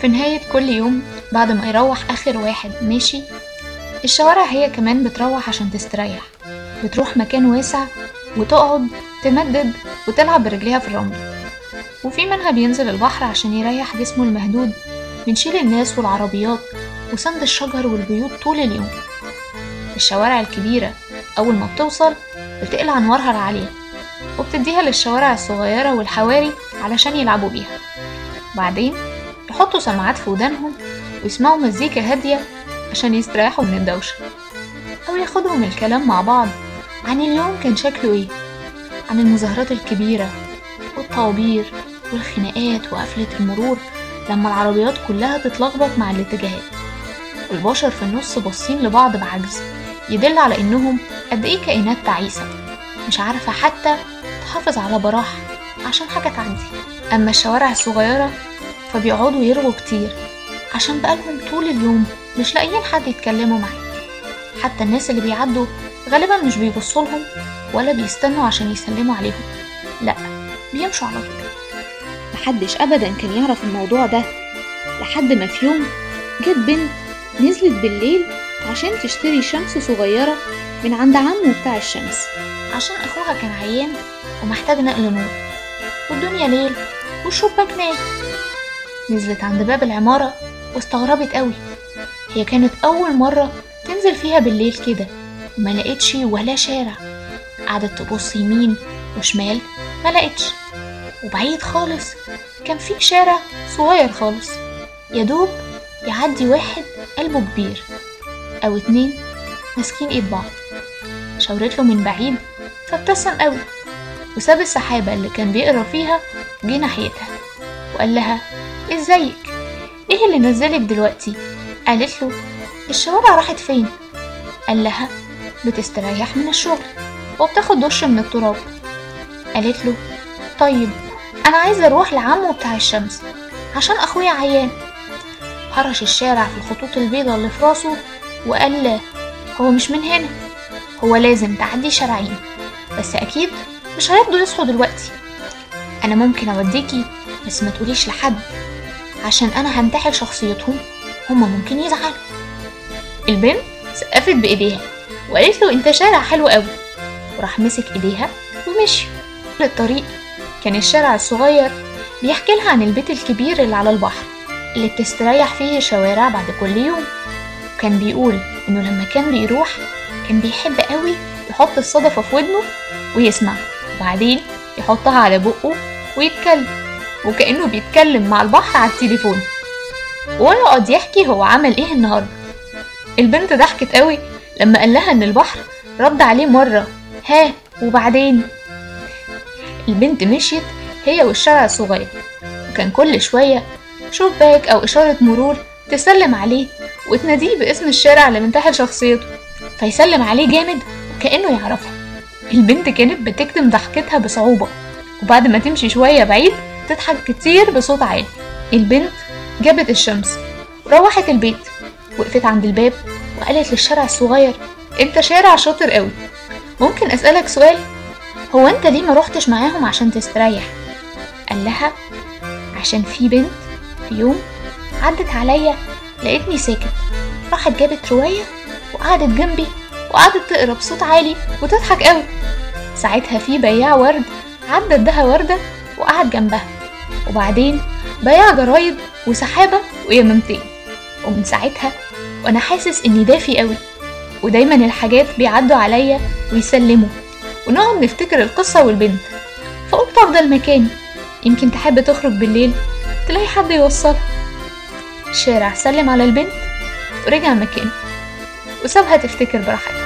في نهاية كل يوم بعد ما يروح آخر واحد ماشي الشوارع هي كمان بتروح عشان تستريح بتروح مكان واسع وتقعد تمدد وتلعب برجليها في الرمل وفي منها بينزل البحر عشان يريح جسمه المهدود من شيل الناس والعربيات وسند الشجر والبيوت طول اليوم الشوارع الكبيرة أول ما بتوصل بتقلع أنوارها العالية وبتديها للشوارع الصغيرة والحواري علشان يلعبوا بيها بعدين يحطوا سماعات في ودانهم ويسمعوا مزيكا هادية عشان يستريحوا من الدوشة أو ياخدهم الكلام مع بعض عن اليوم كان شكله ايه عن المظاهرات الكبيرة والطوابير والخناقات وقفلة المرور لما العربيات كلها تتلخبط مع الاتجاهات والبشر في النص باصين لبعض بعجز يدل على انهم قد ايه كائنات تعيسة مش عارفة حتى تحافظ على براحة عشان حاجة تعدي اما الشوارع الصغيرة فبيقعدوا يرغوا كتير عشان بقالهم طول اليوم مش لاقيين حد يتكلموا معاه حتى الناس اللي بيعدوا غالبا مش بيبصوا لهم ولا بيستنوا عشان يسلموا عليهم لا بيمشوا على طول محدش أبدا كان يعرف الموضوع ده لحد ما في يوم جت بنت نزلت بالليل عشان تشتري شمس صغيرة من عند عمه بتاع الشمس عشان اخوها كان عيان ومحتاج نقل نور والدنيا ليل والشباك نايم نزلت عند باب العمارة واستغربت قوي هي كانت أول مرة تنزل فيها بالليل كده وما لقيتش ولا شارع قعدت تبص يمين وشمال ما لقيتش وبعيد خالص كان في شارع صغير خالص يدوب يعدي واحد قلبه كبير أو اتنين ماسكين ايد بعض شاورت له من بعيد فابتسم قوي وساب السحابة اللي كان بيقرا فيها وجه ناحيتها وقال لها ازيك ايه اللي نزلك دلوقتي قالت له الشوارع راحت فين قال لها بتستريح من الشغل وبتاخد دش من التراب قالت له طيب انا عايزه اروح لعمه بتاع الشمس عشان اخويا عيان هرش الشارع في الخطوط البيضاء اللي في راسه وقال له هو مش من هنا هو لازم تعدي شارعين بس اكيد مش هيرضوا يصحوا دلوقتي انا ممكن اوديكي بس ما تقوليش لحد عشان انا هنتحل شخصيتهم هما ممكن يزعلوا البنت سقفت بايديها وقالت له انت شارع حلو قوي وراح مسك ايديها ومشي للطريق كان الشارع الصغير بيحكي لها عن البيت الكبير اللي على البحر اللي بتستريح فيه شوارع بعد كل يوم وكان بيقول انه لما كان بيروح كان بيحب قوي يحط الصدفة في ودنه ويسمع وبعدين يحطها على بقه ويتكلم وكأنه بيتكلم مع البحر على التليفون ويقعد يحكي هو عمل ايه النهارده البنت ضحكت قوي لما قال لها ان البحر رد عليه مرة ها وبعدين البنت مشيت هي والشارع الصغير وكان كل شوية شباك أو إشارة مرور تسلم عليه وتناديه باسم الشارع اللي منتحل شخصيته فيسلم عليه جامد وكأنه يعرفها البنت كانت بتكتم ضحكتها بصعوبة وبعد ما تمشي شوية بعيد تضحك كتير بصوت عالي البنت جابت الشمس وروحت البيت وقفت عند الباب وقالت للشارع الصغير انت شارع شاطر قوي ممكن اسألك سؤال هو انت ليه ما روحتش معاهم عشان تستريح قال لها عشان في بنت في يوم عدت عليا لقيتني ساكت راحت جابت رواية وقعدت جنبي وقعدت تقرا بصوت عالي وتضحك قوي ساعتها في بياع ورد عدى ادها وردة وقعد جنبها وبعدين بياع جرايد وسحابة ويمامتين ومن ساعتها وانا حاسس اني دافي قوي ودايما الحاجات بيعدوا عليا ويسلموا ونقعد نفتكر القصة والبنت فقلت افضل مكاني يمكن تحب تخرج بالليل تلاقي حد يوصلها الشارع سلم على البنت ورجع مكانه وسابها تفتكر براحتها